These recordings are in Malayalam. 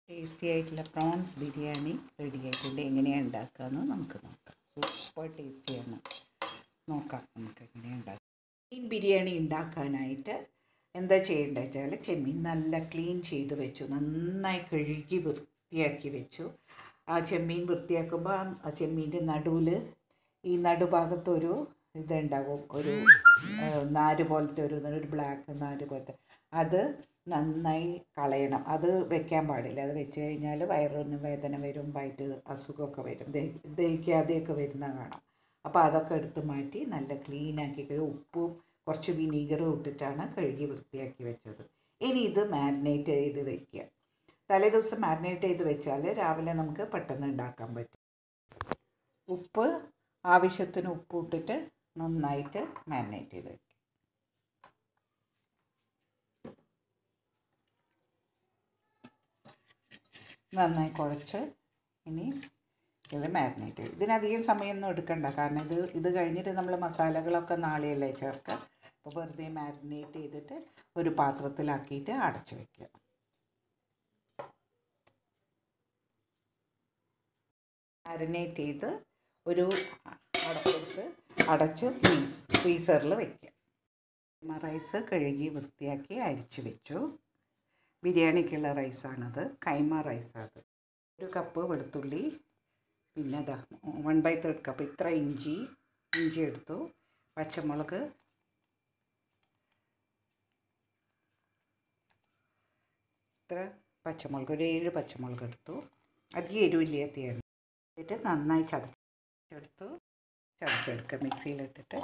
ടേസ്റ്റി ആയിട്ടുള്ള പ്രോൺസ് ബിരിയാണി റെഡി ആയിട്ടുണ്ട് എങ്ങനെയാണ് ഉണ്ടാക്കുകയെന്ന് നമുക്ക് നോക്കാം സൂപ്പർ ടേസ്റ്റിയാണ് നോക്കാം നമുക്ക് എങ്ങനെയാണ് ഉണ്ടാക്കുക മീൻ ബിരിയാണി ഉണ്ടാക്കാനായിട്ട് എന്താ ചെയ്യേണ്ടത് വെച്ചാൽ ചെമ്മീൻ നല്ല ക്ലീൻ ചെയ്ത് വെച്ചു നന്നായി കഴുകി വൃത്തിയാക്കി വെച്ചു ആ ചെമ്മീൻ വൃത്തിയാക്കുമ്പോൾ ആ ചെമ്മീൻ്റെ നടുവിൽ ഈ നടുഭാഗത്തൊരു ഇതുണ്ടാവും ഒരു ആ, നാര് പോലത്തെ ഒരു ഒരു ബ്ലാക്ക് നാര് പോലത്തെ അത് നന്നായി കളയണം അത് വെക്കാൻ പാടില്ല അത് വെച്ച് കഴിഞ്ഞാൽ വയറിന് വേദന വരും വയറ്റ് അസുഖമൊക്കെ വരും ദഹി ദഹിക്കാതെയൊക്കെ വരുന്ന കാണാം അപ്പോൾ അതൊക്കെ എടുത്ത് മാറ്റി നല്ല ക്ലീനാക്കി കഴുകി ഉപ്പും കുറച്ച് വിനീഗറും ഇട്ടിട്ടാണ് കഴുകി വൃത്തിയാക്കി വെച്ചത് ഇനി ഇത് മാരിനേറ്റ് ചെയ്ത് വെക്കുക തലേ ദിവസം മാരിനേറ്റ് ചെയ്ത് വെച്ചാൽ രാവിലെ നമുക്ക് പെട്ടെന്ന് ഉണ്ടാക്കാൻ പറ്റും ഉപ്പ് ആവശ്യത്തിന് ഉപ്പ് ഇട്ടിട്ട് നന്നായിട്ട് മാരിനേറ്റ് ചെയ്ത് വെക്കുക നന്നായി കുഴച്ച് ഇനി ഇത് മാരിനേറ്റ് ചെയ്യും ഇതിനധികം സമയമൊന്നും എടുക്കണ്ട കാരണം ഇത് ഇത് കഴിഞ്ഞിട്ട് നമ്മൾ മസാലകളൊക്കെ നാളെയല്ലേ ചേർക്കുക അപ്പോൾ വെറുതെ മാരിനേറ്റ് ചെയ്തിട്ട് ഒരു പാത്രത്തിലാക്കിയിട്ട് അടച്ചു വയ്ക്കുക മാരിനേറ്റ് ചെയ്ത് ഒരു അടപ്പെടുത്ത് അടച്ച് ഫ്രീസ് ഫ്രീസറിൽ വയ്ക്കുക റൈസ് കഴുകി വൃത്തിയാക്കി അരിച്ച് വെച്ചു ബിരിയാണിക്കുള്ള റൈസാണത് കൈമ റൈസാണ് ഒരു കപ്പ് വെളുത്തുള്ളി പിന്നെ അതാ വൺ ബൈ തേർഡ് കപ്പ് ഇത്ര ഇഞ്ചി ഇഞ്ചി എടുത്തു പച്ചമുളക് ഇത്ര പച്ചമുളക് ഒരു ഏഴ് പച്ചമുളക് എടുത്തു അധികം എരിവില്ലാത്തയാണ് എന്നിട്ട് നന്നായി ചതച്ചെടുത്തു ചതച്ചെടുക്കുക മിക്സിയിലിട്ടിട്ട്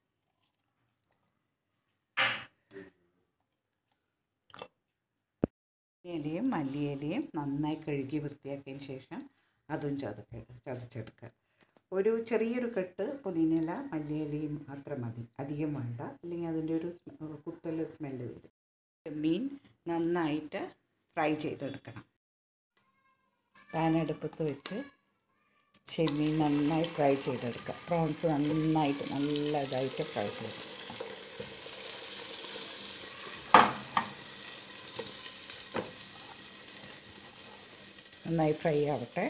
ഇലയും മല്ലിയിലയും നന്നായി കഴുകി വൃത്തിയാക്കിയതിന് ശേഷം അതും ചതക്ക ചതച്ചെടുക്കുക ഒരു ചെറിയൊരു കെട്ട് പുതിനയില മല്ലിയിലയും അത്ര മതി അധികം വേണ്ട അല്ലെങ്കിൽ അതിൻ്റെ ഒരു സ്മ- കുത്തൽ സ്മെല്ല് വരും ചെമ്മീൻ നന്നായിട്ട് ഫ്രൈ ചെയ്തെടുക്കണം പാൻ അടുപ്പത്ത് വെച്ച് ചെമ്മീൻ നന്നായി ഫ്രൈ ചെയ്തെടുക്കുക പ്രോൺസ് നന്നായിട്ട് നല്ല ഇതായിട്ട് ഫ്രൈ ചെയ്തെടുക്കുക നന്നായി ഫ്രൈ ആവട്ടെ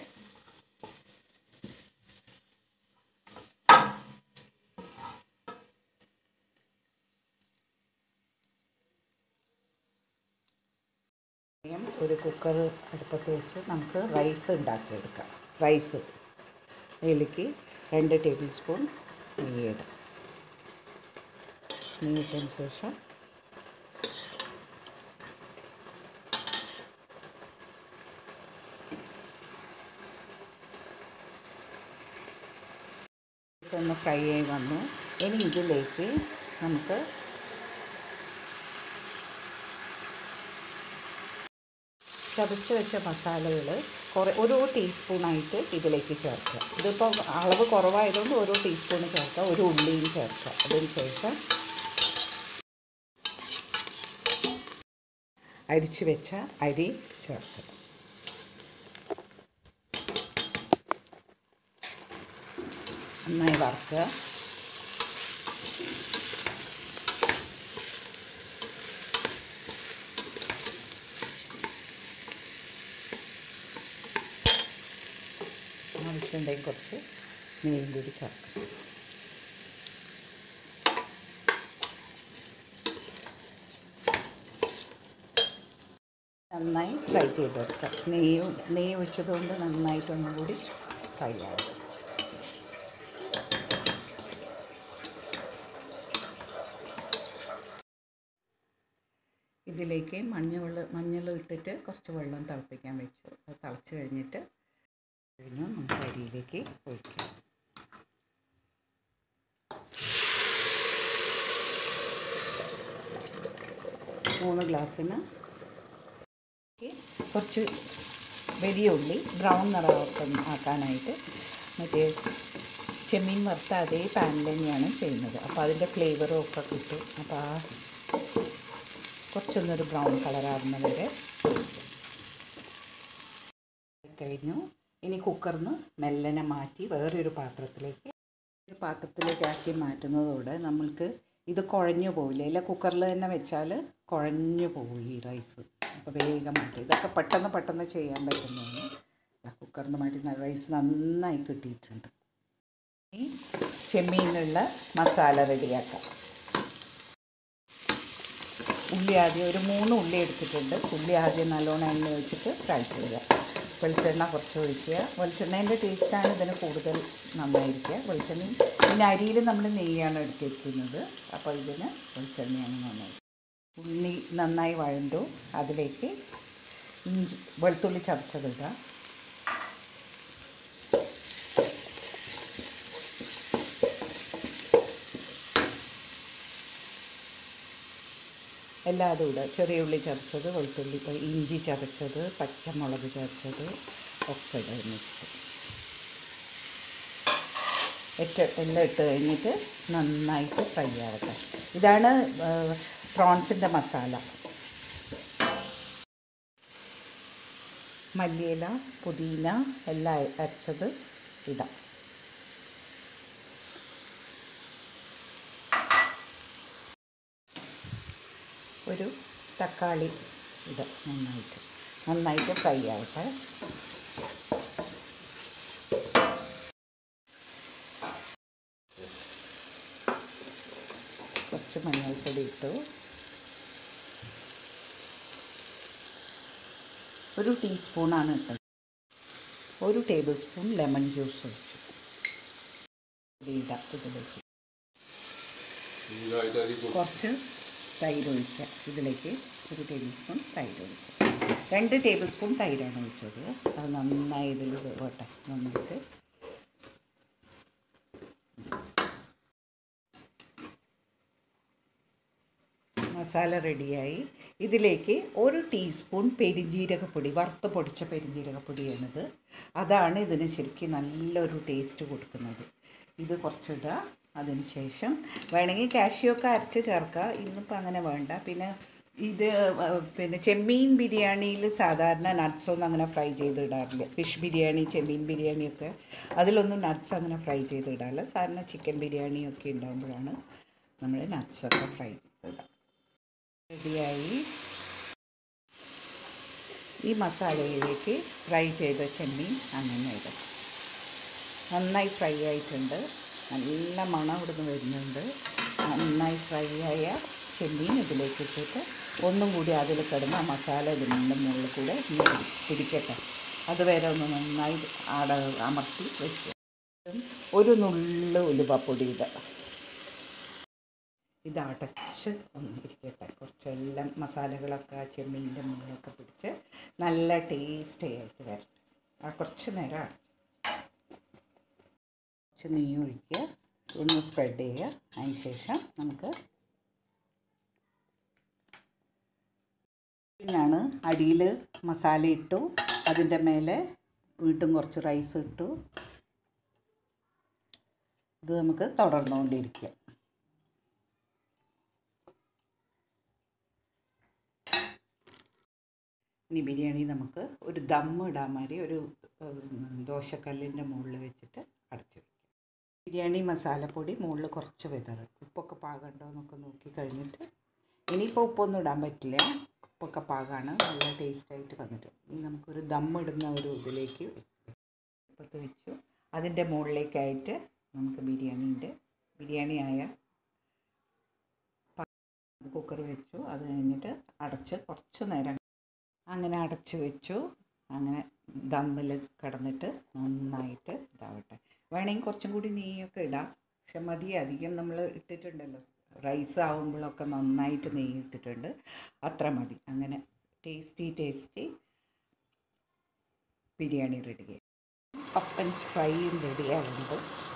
ആദ്യം ഒരു കുക്കർ അടുപ്പത്ത് വെച്ച് നമുക്ക് റൈസ് ഉണ്ടാക്കിയെടുക്കാം റൈസ് അതിലേക്ക് രണ്ട് ടേബിൾ സ്പൂൺ നെയ്യിടും നെയ്യിട്ടതിന് ശേഷം ഇതൊന്ന് ഫ്രൈ ആയി വന്നു ഇനി ഇതിലേക്ക് നമുക്ക് ചതച്ച് വെച്ച മസാലകൾ കുറേ ഓരോ ടീസ്പൂണായിട്ട് ഇതിലേക്ക് ചേർക്കുക ഇതിപ്പോൾ അളവ് കുറവായതുകൊണ്ട് ഓരോ ടീസ്പൂൺ ചേർക്കുക ഒരു ഉള്ളിയും ചേർക്കുക അതിന് ശേഷം അരിച്ച് വെച്ച അരി ചേർക്കുക നന്നായി വറുക്കുക ആവശ്യമുണ്ടെങ്കിൽ കുറച്ച് നെയ്യും കൂടി ചേർക്കാം നന്നായി ഫ്രൈ ചെയ്തെടുക്കാം നെയ്യ് നെയ്യ് ഒഴിച്ചതുകൊണ്ട് നന്നായിട്ടൊന്നും കൂടി ഫ്രൈ ആവും ഇതിലേക്ക് മഞ്ഞൾ മഞ്ഞൾ ഇട്ടിട്ട് കുറച്ച് വെള്ളം തിളപ്പിക്കാൻ വെച്ചു അത് തിളച്ച് കഴിഞ്ഞിട്ട് കഴിഞ്ഞു നമുക്ക് അരിയിലേക്ക് ഒഴിക്കാം മൂന്ന് ഗ്ലാസ്സിന് കുറച്ച് വലിയ ഉള്ളി ബ്രൗൺ നിറം ആക്കാനായിട്ട് മറ്റേ ചെമ്മീൻ വറുത്ത അതേ പാനിൽ തന്നെയാണ് ചെയ്യുന്നത് അപ്പോൾ അതിൻ്റെ ഫ്ലേവറും ഒക്കെ കിട്ടും അപ്പോൾ ആ കുറച്ചൊന്നൊരു ബ്രൗൺ കളറാകുന്ന വരെ കഴിഞ്ഞു ഇനി കുക്കറിന്ന് മെല്ലനെ മാറ്റി വേറൊരു പാത്രത്തിലേക്ക് ഒരു പാത്രത്തിലേക്ക് ആക്കി മാറ്റുന്നതോടെ നമ്മൾക്ക് ഇത് കുഴഞ്ഞു പോവില്ല ഇല്ല കുക്കറിൽ തന്നെ വെച്ചാൽ കുഴഞ്ഞു പോകും ഈ റൈസ് അപ്പോൾ വേഗം മാറ്റി ഇതൊക്കെ പെട്ടെന്ന് പെട്ടെന്ന് ചെയ്യാൻ പറ്റുന്നതാണ് കുക്കറിൽ നിന്ന് മാറ്റി റൈസ് നന്നായി കിട്ടിയിട്ടുണ്ട് ഈ ചെമ്മീനുള്ള മസാല റെഡിയാക്കാം ഉള്ളി ആദ്യം ഒരു മൂന്ന് ഉള്ളി എടുത്തിട്ടുണ്ട് ഉള്ളി ആദ്യം നല്ലോണം എണ്ണ ഒഴിച്ചിട്ട് ഫ്രൈ ചെയ്യുക വെളിച്ചെണ്ണ കുറച്ച് ഒഴിക്കുക വെളിച്ചെണ്ണേൻ്റെ ടേസ്റ്റാണ് ഇതിന് കൂടുതൽ നന്നായിരിക്കുക വെളിച്ചെണ്ണ പിന്നെ അരിയിൽ നമ്മൾ നെയ്യാണ് എടുത്തിരിക്കുന്നത് അപ്പോൾ ഇതിന് വെളിച്ചെണ്ണയാണ് നന്നായി ഉള്ളി നന്നായി വഴണ്ടു അതിലേക്ക് ഇഞ്ചി വെളുത്തുള്ളി ചതച്ചതിടുക എല്ലാം അതും ഇടുക ചെറിയ ഉള്ളി ചതച്ചത് വെളുത്തുള്ളി ഇഞ്ചി ചതച്ചത് പച്ചമുളക് ചതച്ചത് ഒക്കെ ഇടുക എന്നിട്ട് ഏറ്റ എല്ലാം ഇട്ട് കഴിഞ്ഞിട്ട് നന്നായിട്ട് ഫ്രൈ ആവട്ടെ ഇതാണ് പ്രോൺസിൻ്റെ മസാല മല്ലിയില പുതിന എല്ലാം അരച്ചത് ഇടാം ഒരു തക്കാളി ഇടുക നന്നായിട്ട് നന്നായിട്ട് ഫ്രൈ ആവട്ടെ കുറച്ച് മഞ്ഞൾപ്പൊടി ഇട്ടു ഒരു ടീസ്പൂണാണ് ഇട്ടത് ഒരു ടേബിൾ സ്പൂൺ ലെമൺ ജ്യൂസ് ഒഴിച്ചു ഇടാം ഇതിലേക്ക് കുറച്ച് തൈര് ഒഴിക്കുക ഇതിലേക്ക് ഒരു ടേബിൾ സ്പൂൺ തൈര് ഒഴിക്കുക രണ്ട് ടേബിൾ സ്പൂൺ തൈരാണ് ഒഴിച്ചത് അത് നന്നായി ഇതിൽ വേട്ടെ നന്നായിട്ട് മസാല റെഡിയായി ഇതിലേക്ക് ഒരു ടീസ്പൂൺ പെരിഞ്ജീരകപ്പൊടി വറുത്ത് പൊടിച്ച പെരിഞ്ജീരകപ്പൊടിയാണിത് അതാണ് ഇതിന് ശരിക്കും നല്ലൊരു ടേസ്റ്റ് കൊടുക്കുന്നത് ഇത് കുറച്ചിടുക അതിന് ശേഷം വേണമെങ്കിൽ കാഷ്യൊക്കെ അരച്ച് ചേർക്കുക ഇന്നിപ്പോൾ അങ്ങനെ വേണ്ട പിന്നെ ഇത് പിന്നെ ചെമ്മീൻ ബിരിയാണിയിൽ സാധാരണ നട്ട്സൊന്നും അങ്ങനെ ഫ്രൈ ചെയ്തിടാറില്ല ഫിഷ് ബിരിയാണി ചെമ്മീൻ ബിരിയാണിയൊക്കെ അതിലൊന്നും നട്ട്സ് അങ്ങനെ ഫ്രൈ ചെയ്തിടാറില്ല സാധാരണ ചിക്കൻ ബിരിയാണിയൊക്കെ ഉണ്ടാകുമ്പോഴാണ് നമ്മൾ നട്ട്സൊക്കെ ഫ്രൈ ചെയ്തിടുക റെഡിയായി ഈ മസാലയിലേക്ക് ഫ്രൈ ചെയ്ത ചെമ്മീൻ അങ്ങനെ ഇടും നന്നായി ഫ്രൈ ആയിട്ടുണ്ട് നല്ല മണം ഇവിടുന്ന് വരുന്നുണ്ട് നന്നായി ഫ്രൈ ആയ ചെമ്മീൻ ഇതിലേക്ക് ഇട്ടിട്ട് ഒന്നും കൂടി അതിൽ കിടന്ന് ആ മസാല ഇതിൻ്റെ മുകളിൽ കൂടെ ഒന്ന് പിടിക്കട്ടെ അതുവരെ ഒന്ന് നന്നായി ആട അമർത്തി വെച്ച് ഒരു നുള്ളു ഉലുവപ്പൊടി ഇടുക ഇത് അടച്ച് ഒന്ന് ഇരിക്കട്ടെ കുറച്ചെല്ലാം മസാലകളൊക്കെ ആ ചെമ്മീൻ്റെ മുകളിലൊക്കെ പിടിച്ച് നല്ല ടേസ്റ്റി ആയിട്ട് വരട്ടെ ആ കുറച്ച് നേരം അടച്ച് കുറച്ച് നെയ്യ് ഒഴിക്കുക ഒന്ന് സ്പ്രെഡ് ചെയ്യുക അതിന് ശേഷം നമുക്ക് പിന്നാണ് അടിയിൽ മസാല ഇട്ടു അതിൻ്റെ മേലെ വീണ്ടും കുറച്ച് റൈസ് ഇട്ടു ഇത് നമുക്ക് തുടർന്നുകൊണ്ടിരിക്കാം ഇനി ബിരിയാണി നമുക്ക് ഒരു ദമ്മ് ഇടാൻ മാതിരി ഒരു ദോശക്കല്ലിൻ്റെ മുകളിൽ വെച്ചിട്ട് അടച്ചു വയ്ക്കും ബിരിയാണി മസാലപ്പൊടി മുകളിൽ കുറച്ച് വിതറ് ഉപ്പൊക്കെ പാകമുണ്ടോ എന്നൊക്കെ നോക്കി കഴിഞ്ഞിട്ട് ഇനിയിപ്പോൾ ഉപ്പൊന്നും ഇടാൻ പറ്റില്ല ഉപ്പൊക്കെ പാകമാണ് നല്ല ടേസ്റ്റായിട്ട് വന്നിട്ട് ഇനി നമുക്കൊരു ദമ്മിടുന്ന ഒരു ഇതിലേക്ക് ഉപ്പത്ത് വെച്ചു അതിൻ്റെ മുകളിലേക്കായിട്ട് നമുക്ക് ബിരിയാണീൻ്റെ ബിരിയാണി ആയ കുക്കർ വെച്ചു അത് കഴിഞ്ഞിട്ട് അടച്ച് കുറച്ച് നേരം അങ്ങനെ അടച്ച് വെച്ചു അങ്ങനെ ദമ്മിൽ കിടന്നിട്ട് നന്നായിട്ട് ഇതാവട്ടെ വേണമെങ്കിൽ കുറച്ചും കൂടി നെയ്യൊക്കെ ഇടാം പക്ഷെ മതി അധികം നമ്മൾ ഇട്ടിട്ടുണ്ടല്ലോ റൈസ് ആവുമ്പോഴൊക്കെ നന്നായിട്ട് നെയ്യ് ഇട്ടിട്ടുണ്ട് അത്ര മതി അങ്ങനെ ടേസ്റ്റി ടേസ്റ്റി ബിരിയാണി റെഡിയായി പപ്പൻസ് ഫ്രൈയും റെഡിയാവുമ്പോൾ